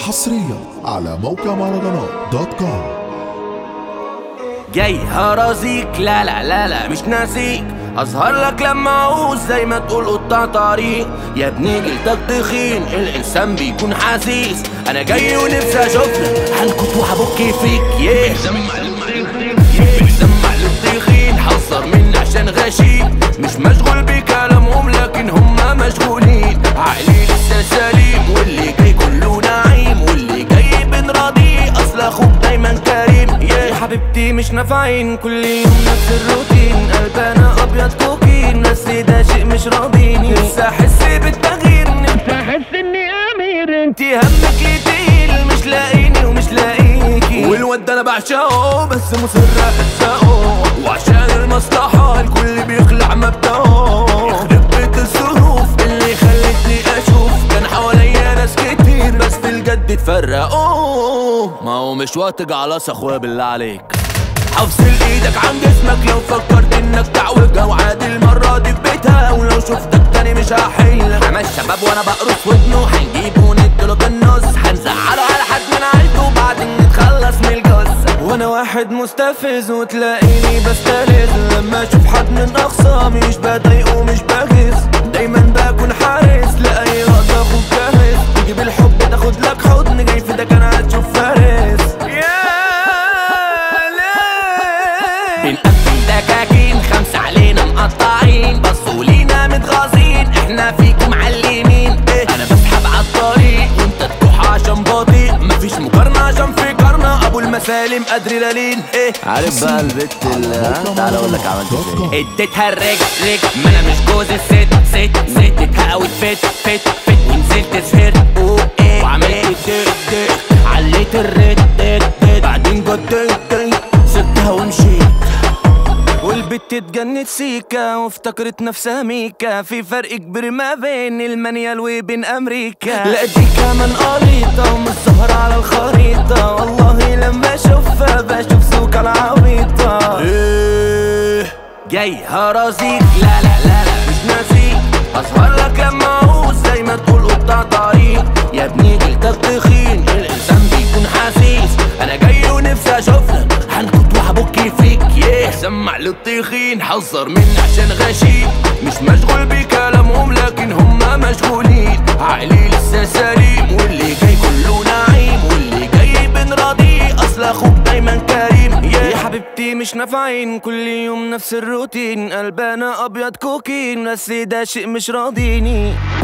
حصريا على موقع مهرجانات دوت كوم جاي هرازيك لا لا لا لا مش ناسيك اظهر لك لما اعوز زي ما تقول قطع طريق يا ابني جلدك تخين الانسان بيكون حسيس انا جاي ونفسي اشوفك هنكت وهبك فيك yeah. بنسمع للطيخين حذر مني عشان غشيم مش مشغول بكلامهم لكن هم مشغولين عقلي لسه سليم واللي جاي كله نعيم واللي جاي بنراضيه اصل اخوك دايما كريم يا حبيبتي مش نافعين كل يوم نفس الروتين قلبنا ابيض كوكين بس ده شيء مش راضيني نفسي احس بالتغيير نفسي احس اني امير انت همك يتقيل مش لاقيني ومش لاقيكي والواد ده انا بعشقه بس مصر احزقه وعشان المصلحة الكل بيخلع مبدأه يخرب بيت الظروف اللي خلتني اشوف كان حواليا ناس كتير بس في الجد اتفرقوا ما هو مش وقت جعلص اخويا بالله عليك افصل ايدك عن جسمك لو فكرت انك تعوجها وعادي المرة دي في بيتها ولو شفتك تاني مش هحيلك انا الشباب وانا بقرص ودنه هنجيبه ونديله بالنص هنزعله على حد من عيلته وبعدين نتخلص من الجثة وانا واحد مستفز وتلاقيني بستلذ لما اشوف حد من اخصامي مش بضايقه ومش بغيظ دايما بكون حارس لاي وقت اخد جاهز تيجي بالحب تاخد لك حضن جاي في ده كان هتشوف فارس بنقفل دكاكين خمسة علينا مقطعين بصوا لينا متغاظين احنا فيكم معلمين ايه انا بسحب عالطريق وانت تكح عشان بطيء مفيش مقارنة عشان في قرنة ابو المسالم قدر لالين ايه عارف بقى البت اللي ها؟ تعالى اقول لك عملت ازاي اديتها الرجل رجل ما انا مش جوز الست ست ست اديتها قوي فت فت فت ونزلت سهرت اوه ايه وعملت دق دق عليت الريت دق دق بعدين جديت دق سبتها ومشيت والبت اتجنت سيكا وافتكرت نفسها ميكا في فرق كبير ما بين المانيال وبين امريكا لا دي كمان قريطة ومش ظاهرة على الخريطة والله لما اشوفها بشوف سوق العبيطة جاي هرازيك لا لا لا لا مش ناسيك اظهر لك لما اعوز زي ما تقول قطع طريق يا ابني جلدك تخين الانسان بيكون حسيس انا جاي ونفسي اشوفك هنكت وهبك فيك yeah. سمع للطيخين حذر مني عشان غشيم مش مشغول بكلامهم لكن هم مشغولين عقلي لسه سليم واللي جاي كله نعيم واللي جاي بنراضيه اصل اخوك دايما كريم yeah. يا حبيبتي مش نافعين كل يوم نفس الروتين قلبنا ابيض كوكين بس ده شيء مش راضيني